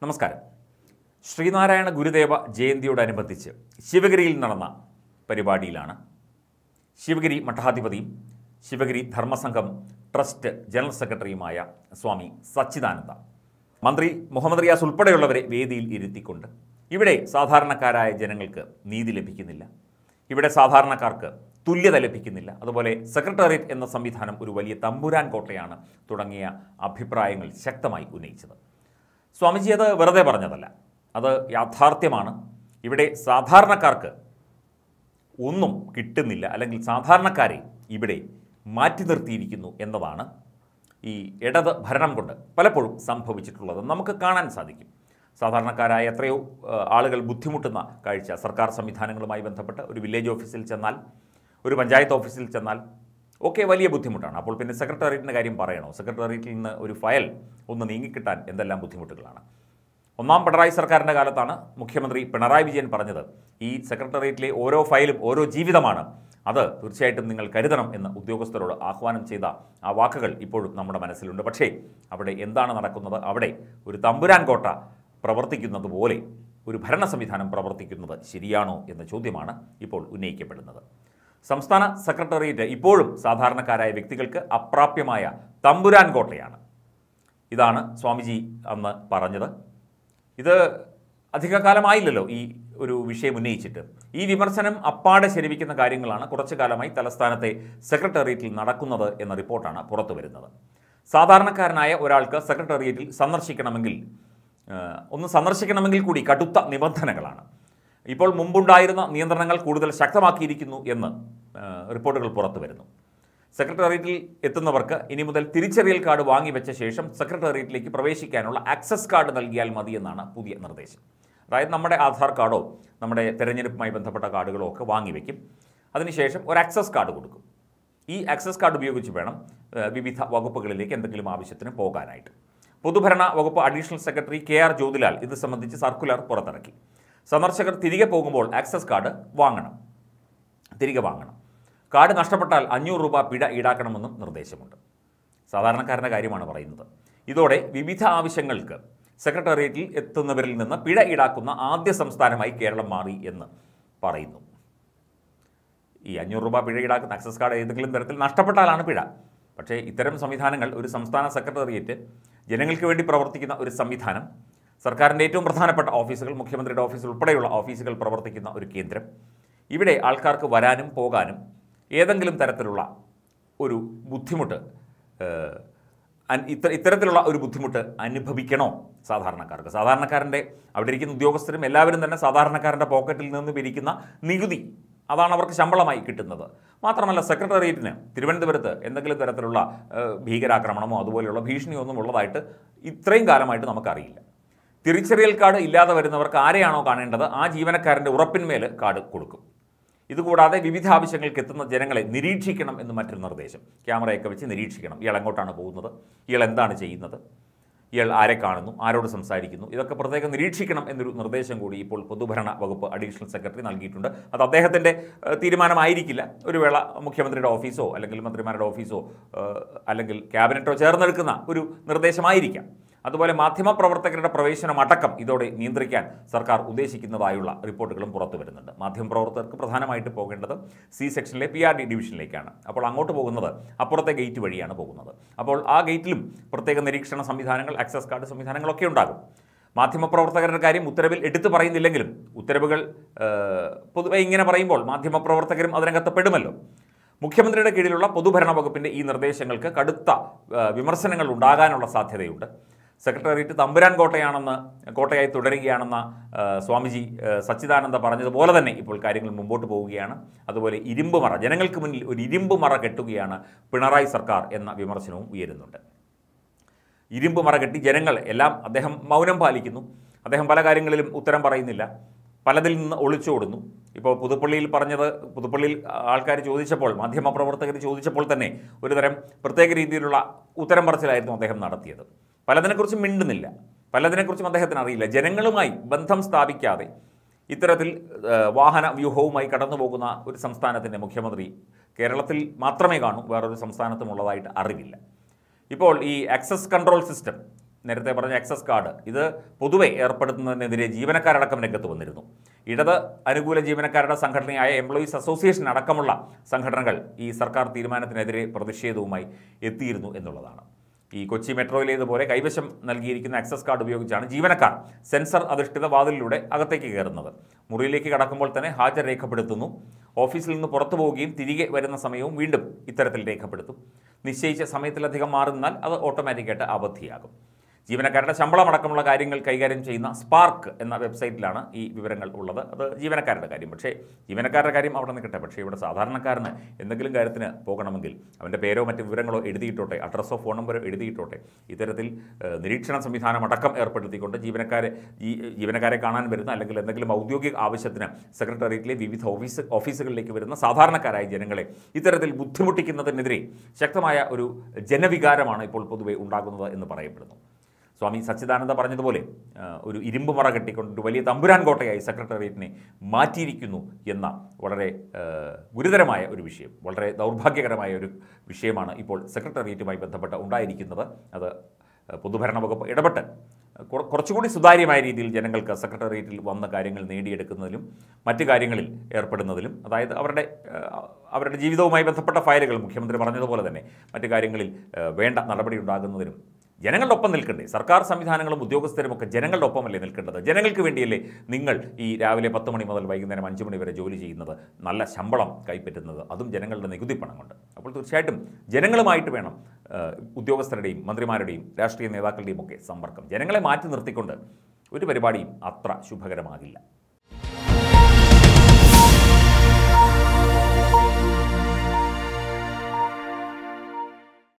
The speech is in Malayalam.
നമസ്കാരം ശ്രീനാരായണ ഗുരുദേവ ജയന്തിയോടനുബന്ധിച്ച് ശിവഗിരിയിൽ നടന്ന പരിപാടിയിലാണ് ശിവഗിരി മഠാധിപതിയും ശിവഗിരി ധർമ്മസംഘം ട്രസ്റ്റ് ജനറൽ സെക്രട്ടറിയുമായ സ്വാമി സച്ചിദാനന്ദ മന്ത്രി മുഹമ്മദ് റിയാസ് ഉൾപ്പെടെയുള്ളവരെ വേദിയിൽ ഇരുത്തിക്കൊണ്ട് ഇവിടെ സാധാരണക്കാരായ ജനങ്ങൾക്ക് നീതി ലഭിക്കുന്നില്ല ഇവിടെ സാധാരണക്കാർക്ക് തുല്യത ലഭിക്കുന്നില്ല അതുപോലെ സെക്രട്ടേറിയറ്റ് എന്ന സംവിധാനം ഒരു വലിയ തമ്പുരാൻ കോട്ടയാണ് തുടങ്ങിയ അഭിപ്രായങ്ങൾ ശക്തമായി ഉന്നയിച്ചത് സ്വാമിജി അത് വെറുതെ പറഞ്ഞതല്ല അത് യാഥാർത്ഥ്യമാണ് ഇവിടെ സാധാരണക്കാർക്ക് ഒന്നും കിട്ടുന്നില്ല അല്ലെങ്കിൽ സാധാരണക്കാരെ ഇവിടെ മാറ്റി നിർത്തിയിരിക്കുന്നു എന്നതാണ് ഈ ഇടത് ഭരണം കൊണ്ട് പലപ്പോഴും സംഭവിച്ചിട്ടുള്ളത് നമുക്ക് കാണാൻ സാധിക്കും സാധാരണക്കാരായ എത്രയോ ആ, ആളുകൾ ബുദ്ധിമുട്ടുന്ന കാഴ്ച സർക്കാർ സംവിധാനങ്ങളുമായി ബന്ധപ്പെട്ട് ഒരു വില്ലേജ് ഓഫീസിൽ ചെന്നാൽ ഒരു പഞ്ചായത്ത് ഓഫീസിൽ ചെന്നാൽ ഒക്കെ വലിയ ബുദ്ധിമുട്ടാണ് അപ്പോൾ പിന്നെ സെക്രട്ടേറിയറ്റിൻ്റെ കാര്യം പറയണോ സെക്രട്ടേറിയറ്റിൽ നിന്ന് ഒരു ഫയൽ ഒന്ന് നീങ്ങിക്കിട്ടാൻ എന്തെല്ലാം ബുദ്ധിമുട്ടുകളാണ് ഒന്നാം പിണറായി സർക്കാരിൻ്റെ കാലത്താണ് മുഖ്യമന്ത്രി പിണറായി വിജയൻ പറഞ്ഞത് ഈ സെക്രട്ടേറിയറ്റിലെ ഓരോ ഫയലും ഓരോ ജീവിതമാണ് അത് തീർച്ചയായിട്ടും നിങ്ങൾ കരുതണം എന്ന് ഉദ്യോഗസ്ഥരോട് ആഹ്വാനം ചെയ്ത ആ വാക്കുകൾ ഇപ്പോഴും നമ്മുടെ മനസ്സിലുണ്ട് പക്ഷേ അവിടെ എന്താണ് നടക്കുന്നത് അവിടെ ഒരു തമ്പുരാൻ കോട്ട പ്രവർത്തിക്കുന്നത് പോലെ ഒരു ഭരണ സംവിധാനം പ്രവർത്തിക്കുന്നത് ശരിയാണോ എന്ന ചോദ്യമാണ് ഇപ്പോൾ ഉന്നയിക്കപ്പെടുന്നത് സംസ്ഥാന സെക്രട്ടേറിയറ്റ് ഇപ്പോഴും സാധാരണക്കാരായ വ്യക്തികൾക്ക് അപ്രാപ്യമായ തമ്പുരാൻ കോട്ടയാണ് ഇതാണ് സ്വാമിജി അന്ന് പറഞ്ഞത് ഇത് അധികകാലമായില്ലല്ലോ ഈ ഒരു വിഷയം ഉന്നയിച്ചിട്ട് ഈ വിമർശനം അപ്പാടെ ശരിവിക്കുന്ന കാര്യങ്ങളാണ് കുറച്ചു കാലമായി തലസ്ഥാനത്തെ സെക്രട്ടേറിയറ്റിൽ നടക്കുന്നത് എന്ന റിപ്പോർട്ടാണ് പുറത്തു വരുന്നത് സാധാരണക്കാരനായ ഒരാൾക്ക് സെക്രട്ടേറിയറ്റിൽ സന്ദർശിക്കണമെങ്കിൽ ആ, ഒന്ന് സന്ദർശിക്കണമെങ്കിൽ കൂടി കടുത്ത നിബന്ധനകളാണ് ഇപ്പോൾ മുമ്പുണ്ടായിരുന്ന നിയന്ത്രണങ്ങൾ കൂടുതൽ ശക്തമാക്കിയിരിക്കുന്നു എന്ന് ആ, റിപ്പോർട്ടുകൾ പുറത്തു വരുന്നു സെക്രട്ടേറിയറ്റിൽ എത്തുന്നവർക്ക് ഇനി മുതൽ തിരിച്ചറിയൽ കാർഡ് വാങ്ങിവെച്ച ശേഷം സെക്രട്ടേറിയറ്റിലേക്ക് പ്രവേശിക്കാനുള്ള ആക്സസ് കാർഡ് നൽകിയാൽ മതിയെന്നാണ് പുതിയ നിർദ്ദേശം അതായത് നമ്മുടെ ആധാർ കാർഡോ നമ്മുടെ തെരഞ്ഞെടുപ്പുമായി ബന്ധപ്പെട്ട കാർഡുകളോ ഒക്കെ വാങ്ങിവെക്കും അതിനുശേഷം ഒരു ആക്സസ് കാർഡ് കൊടുക്കും ഈ ആക്സസ് കാർഡ് ഉപയോഗിച്ച് വേണം ഏഹ്, വിവിധ വകുപ്പുകളിലേക്ക് എന്തെങ്കിലും ആവശ്യത്തിന് പോകാനായിട്ട് പൊതുഭരണ വകുപ്പ് additional secretary K R Jyothilal ഇത് സംബന്ധിച്ച് സർക്കുലർ പുറത്തിറക്കി സന്ദർശകർ തിരികെ പോകുമ്പോൾ ആക്സസ് കാർഡ് വാങ്ങണം തിരികെ വാങ്ങണം കാർഡ് നഷ്ടപ്പെട്ടാൽ അഞ്ഞൂറ് രൂപ പിഴ ഈടാക്കണമെന്നും നിർദ്ദേശമുണ്ട് സാധാരണക്കാരൻ്റെ കാര്യമാണ് പറയുന്നത് ഇതോടെ വിവിധ ആവശ്യങ്ങൾക്ക് സെക്രട്ടേറിയറ്റിൽ എത്തുന്നവരിൽ നിന്ന് പിഴ ഈടാക്കുന്ന ആദ്യ സംസ്ഥാനമായി കേരളം മാറി എന്ന് പറയുന്നു ഈ അഞ്ഞൂറ് രൂപ പിഴ ഈടാക്കുന്ന ആക്സസ് കാർഡ് ഏതെങ്കിലും തരത്തിൽ നഷ്ടപ്പെട്ടാലാണ് പിഴ പക്ഷേ ഇത്തരം സംവിധാനങ്ങൾ ഒരു സംസ്ഥാന സെക്രട്ടേറിയറ്റ് ജനങ്ങൾക്ക് വേണ്ടി പ്രവർത്തിക്കുന്ന ഒരു സംവിധാനം സർക്കാരിൻ്റെ ഏറ്റവും പ്രധാനപ്പെട്ട ഓഫീസുകൾ മുഖ്യമന്ത്രിയുടെ ഓഫീസ് ഉൾപ്പെടെയുള്ള ഓഫീസുകൾ പ്രവർത്തിക്കുന്ന ഒരു കേന്ദ്രം ഇവിടെ ആൾക്കാർക്ക് വരാനും പോകാനും ഏതെങ്കിലും തരത്തിലുള്ള ഒരു ബുദ്ധിമുട്ട് ഏഹ്, അൻ- ഇത്ത ഇത്തരത്തിലുള്ള ഒരു ബുദ്ധിമുട്ട് അനുഭവിക്കണോ സാധാരണക്കാർക്ക് സാധാരണക്കാരൻ്റെ അവിടെ ഇരിക്കുന്ന ഉദ്യോഗസ്ഥരും എല്ലാവരും തന്നെ സാധാരണക്കാരൻ്റെ പോക്കറ്റിൽ നിന്ന് പിരിക്കുന്ന നികുതി അതാണ് അവർക്ക് ശമ്പളമായി കിട്ടുന്നത് മാത്രമല്ല സെക്രട്ടേറിയറ്റിന് തിരുവനന്തപുരത്ത് എന്തെങ്കിലും തരത്തിലുള്ള ഏഹ്, ഭീകരാക്രമണമോ അതുപോലെയുള്ള ഭീഷണിയോ ഒന്നും ഉള്ളതായിട്ട് ഇത്രയും കാലമായിട്ട് നമുക്കറിയില്ല തിരിച്ചറിയൽ കാർഡ് ഇല്ലാതെ വരുന്നവർക്ക് ആരെയാണോ കാണേണ്ടത് ആ ജീവനക്കാരൻ്റെ ഉറപ്പിന്മേൽ കാർഡ് കൊടുക്കും ഇതുകൂടാതെ വിവിധ ആവശ്യങ്ങൾക്ക് എത്തുന്ന ജനങ്ങളെ നിരീക്ഷിക്കണം എന്ന് മറ്റൊരു നിർദ്ദേശം ക്യാമറയൊക്കെ വെച്ച് നിരീക്ഷിക്കണം ഇയാൾ എങ്ങോട്ടാണ് പോകുന്നത് ഇയാൾ എന്താണ് ചെയ്യുന്നത് ഇയാൾ ആരെ കാണുന്നു ആരോട് സംസാരിക്കുന്നു ഇതൊക്കെ പ്രത്യേകം നിരീക്ഷിക്കണം എന്നൊരു നിർദ്ദേശം കൂടി ഇപ്പോൾ പൊതുഭരണ വകുപ്പ് അഡീഷണൽ സെക്രട്ടറി നൽകിയിട്ടുണ്ട് അത് അദ്ദേഹത്തിൻ്റെ ഏഹ്, തീരുമാനമായിരിക്കില്ല ഒരു വേള മുഖ്യമന്ത്രിയുടെ ഓഫീസോ അല്ലെങ്കിൽ മന്ത്രിമാരുടെ ഓഫീസോ ഏഹ്, അല്ലെങ്കിൽ ക്യാബിനറ്റോ ചേർന്നെടുക്കുന്ന ഒരു നിർദ്ദേശമായിരിക്കാം അതുപോലെ മാധ്യമപ്രവർത്തകരുടെ പ്രവേശനം അടക്കം ഇതോടെ നിയന്ത്രിക്കാൻ സർക്കാർ ഉദ്ദേശിക്കുന്നതായുള്ള റിപ്പോർട്ടുകളും പുറത്തു വരുന്നുണ്ട് മാധ്യമപ്രവർത്തകർക്ക് പ്രധാനമായിട്ട് പോകേണ്ടത് സി സെക്ഷനിലെ പി ആർ ഡി ഡിവിഷനിലേക്കാണ് അപ്പോൾ അങ്ങോട്ട് പോകുന്നത് അപ്പുറത്തെ ഗേറ്റ് വഴിയാണ് പോകുന്നത് അപ്പോൾ ആ ഗേറ്റിലും പ്രത്യേക നിരീക്ഷണ സംവിധാനങ്ങൾ ആക്സസ് കാർഡ് സംവിധാനങ്ങളൊക്കെ ഉണ്ടാകും മാധ്യമപ്രവർത്തകരുടെ കാര്യം ഉത്തരവിൽ എടുത്തു പറയുന്നില്ലെങ്കിലും ഉത്തരവുകൾ ഏഹ്, പൊതുവെ ഇങ്ങനെ പറയുമ്പോൾ മാധ്യമപ്രവർത്തകരും അതിനകത്ത് പെടുമല്ലോ മുഖ്യമന്ത്രിയുടെ കീഴിലുള്ള പൊതുഭരണ വകുപ്പിൻ്റെ ഈ നിർദ്ദേശങ്ങൾക്ക് കടുത്ത ഏഹ്, വിമർശനങ്ങൾ ഉണ്ടാകാനുള്ള സാധ്യതയുണ്ട് സെക്രട്ടേറിയറ്റ് തമ്പുരാൻ കോട്ടയാണെന്ന് കോട്ടയായി തുടരുകയാണെന്ന ഏഹ്, സ്വാമിജി ഏഹ്, സച്ചിദാനന്ദ പറഞ്ഞതുപോലെ തന്നെ ഇപ്പോൾ കാര്യങ്ങൾ മുമ്പോട്ട് പോവുകയാണ് അതുപോലെ ഇരുമ്പ് മറ ജനങ്ങൾക്ക് മുന്നിൽ ഒരു ഇരുമ്പ് മറ കെട്ടുകയാണ് പിണറായി സർക്കാർ എന്ന വിമർശനവും ഉയരുന്നുണ്ട് ഇരുമ്പ് മറ കെട്ടി ജനങ്ങൾ എല്ലാം അദ്ദേഹം മൗനം പാലിക്കുന്നു അദ്ദേഹം പല കാര്യങ്ങളിലും ഉത്തരം പറയുന്നില്ല പലതിൽ നിന്ന് ഒളിച്ചോടുന്നു ഇപ്പോൾ പുതുപ്പള്ളിയിൽ പറഞ്ഞത് പുതുപ്പള്ളിയിൽ ആൾക്കാർ ചോദിച്ചപ്പോൾ മാധ്യമപ്രവർത്തകർ ചോദിച്ചപ്പോൾ തന്നെ ഒരുതരം പ്രത്യേക രീതിയിലുള്ള ഉത്തരം പറച്ചിലായിരുന്നു അദ്ദേഹം നടത്തിയത് പലതിനെക്കുറിച്ചും മിണ്ടുന്നില്ല പലതിനെക്കുറിച്ചും അദ്ദേഹത്തിന് അറിയില്ല ജനങ്ങളുമായി ബന്ധം സ്ഥാപിക്കാതെ ഇത്തരത്തിൽ ഏഹ്, വാഹന വ്യൂഹവുമായി കടന്നു പോകുന്ന ഒരു സംസ്ഥാനത്തിൻ്റെ മുഖ്യമന്ത്രി കേരളത്തിൽ മാത്രമേ കാണൂ വേറൊരു സംസ്ഥാനത്തും ഉള്ളതായിട്ട് അറിവില്ല ഇപ്പോൾ ഈ ആക്സസ് കൺട്രോൾ സിസ്റ്റം നേരത്തെ പറഞ്ഞ എക്സസ് കാർഡ് ഇത് പൊതുവെ ഏർപ്പെടുത്തുന്നതിനെതിരെ ജീവനക്കാരടക്കം രംഗത്ത് വന്നിരുന്നു ഇടത് അനുകൂല ജീവനക്കാരുടെ സംഘടനയായ എംപ്ലോയീസ് അസോസിയേഷൻ അടക്കമുള്ള സംഘടനകൾ ഈ സർക്കാർ തീരുമാനത്തിനെതിരെ പ്രതിഷേധവുമായി എത്തിയിരുന്നു എന്നുള്ളതാണ് ഈ കൊച്ചി മെട്രോയിലേതുപോലെ കൈവശം നൽകിയിരിക്കുന്ന ആക്സസ് കാർഡ് ഉപയോഗിച്ചാണ് ജീവനക്കാർ സെൻസർ അധിഷ്ഠിത വാതിലിലൂടെ അകത്തേക്ക് കയറുന്നത് മുറിയിലേക്ക് കടക്കുമ്പോൾ തന്നെ ഹാജർ രേഖപ്പെടുത്തുന്നു ഓഫീസിൽ നിന്ന് പുറത്തു പോവുകയും തിരികെ വരുന്ന സമയവും വീണ്ടും ഇത്തരത്തിൽ രേഖപ്പെടുത്തും നിശ്ചയിച്ച സമയത്തിലധികം മാറി നിന്നാൽ അത് ഓട്ടോമാറ്റിക്കായിട്ട് അവധിയാകും ജീവനക്കാരുടെ ശമ്പളം അടക്കമുള്ള കാര്യങ്ങൾ കൈകാര്യം ചെയ്യുന്ന സ്പാർക്ക് എന്ന വെബ്സൈറ്റിലാണ് ഈ വിവരങ്ങൾ ഉള്ളത് അത് ജീവനക്കാരുടെ കാര്യം പക്ഷേ ജീവനക്കാരുടെ കാര്യം അവിടെ നിൽക്കട്ടെ പക്ഷേ ഇവിടെ സാധാരണക്കാരന് എന്തെങ്കിലും കാര്യത്തിന് പോകണമെങ്കിൽ അവൻ്റെ പേരോ മറ്റ് വിവരങ്ങളോ എഴുതിയിട്ടോട്ടെ അഡ്രസ്സോ ഫോൺ നമ്പറോ എഴുതിയിട്ടോട്ടെ ഇത്തരത്തിൽ ഏഹ്, നിരീക്ഷണ സംവിധാനം അടക്കം ഏർപ്പെടുത്തിക്കൊണ്ട് ജീവനക്കാരെ ഈ ജീവനക്കാരെ കാണാൻ വരുന്ന അല്ലെങ്കിൽ എന്തെങ്കിലും ഔദ്യോഗിക ആവശ്യത്തിന് സെക്രട്ടേറിയറ്റിലെ വിവിധ ഓഫീസ് ഓഫീസുകളിലേക്ക് വരുന്ന സാധാരണക്കാരായ ജനങ്ങളെ ഇത്തരത്തിൽ ബുദ്ധിമുട്ടിക്കുന്നതിനെതിരെ ശക്തമായ ഒരു ജനവികാരമാണ് ഇപ്പോൾ പൊതുവെ ഉണ്ടാകുന്നത് എന്ന് പറയപ്പെടുന്നു സ്വാമി സച്ചിദാനന്ദ പറഞ്ഞതുപോലെ ആ, ഒരു ഇരുമ്പ് മറ കെട്ടിക്കൊണ്ട് ഒരു വലിയ തമ്പുരാൻ കോട്ടയായി സെക്രട്ടേറിയറ്റിനെ മാറ്റിയിരിക്കുന്നു എന്ന വളരെ ആ, ഗുരുതരമായ ഒരു വിഷയം വളരെ ദൗർഭാഗ്യകരമായ ഒരു വിഷയമാണ് ഇപ്പോൾ സെക്രട്ടേറിയറ്റുമായി ബന്ധപ്പെട്ട് ഉണ്ടായിരിക്കുന്നത് അത് പൊതുഭരണ വകുപ്പ് ഇടപെട്ട് കുറ- കുറച്ചുകൂടി സുതാര്യമായ രീതിയിൽ ജനങ്ങൾക്ക് സെക്രട്ടേറിയറ്റിൽ വന്ന കാര്യങ്ങൾ നേടിയെടുക്കുന്നതിലും മറ്റു കാര്യങ്ങളിൽ ഏർപ്പെടുന്നതിലും അതായത് അവരുടെ ആ, അവരുടെ ജീവിതവുമായി ബന്ധപ്പെട്ട ഫയലുകൾ മുഖ്യമന്ത്രി പറഞ്ഞതുപോലെ തന്നെ മറ്റു കാര്യങ്ങളിൽ ആ, വേണ്ട നടപടി ഉണ്ടാകുന്നതിനും ജനങ്ങളുടെ ഒപ്പം നിൽക്കണ്ടേ സർക്കാർ സംവിധാനങ്ങളും ഉദ്യോഗസ്ഥരും ഒക്കെ ജനങ്ങളുടെ ഒപ്പമല്ലേ നിൽക്കേണ്ടത് ജനങ്ങൾക്ക് വേണ്ടിയല്ലേ നിങ്ങൾ ഈ രാവിലെ പത്ത് മണി മുതൽ വൈകുന്നേരം അഞ്ച് മണി വരെ ജോലി ചെയ്യുന്നത് നല്ല ശമ്പളം കൈപ്പറ്റുന്നത് അതും ജനങ്ങളുടെ നികുതി പണം കൊണ്ട് അപ്പോൾ തീർച്ചയായിട്ടും ജനങ്ങളുമായിട്ട് വേണം ആ, ഉദ്യോഗസ്ഥരുടെയും മന്ത്രിമാരുടെയും രാഷ്ട്രീയ നേതാക്കളുടെയും ഒക്കെ സമ്പർക്കം ജനങ്ങളെ മാറ്റി നിർത്തിക്കൊണ്ട് ഒരു പരിപാടിയും അത്ര ശുഭകരമാകില്ല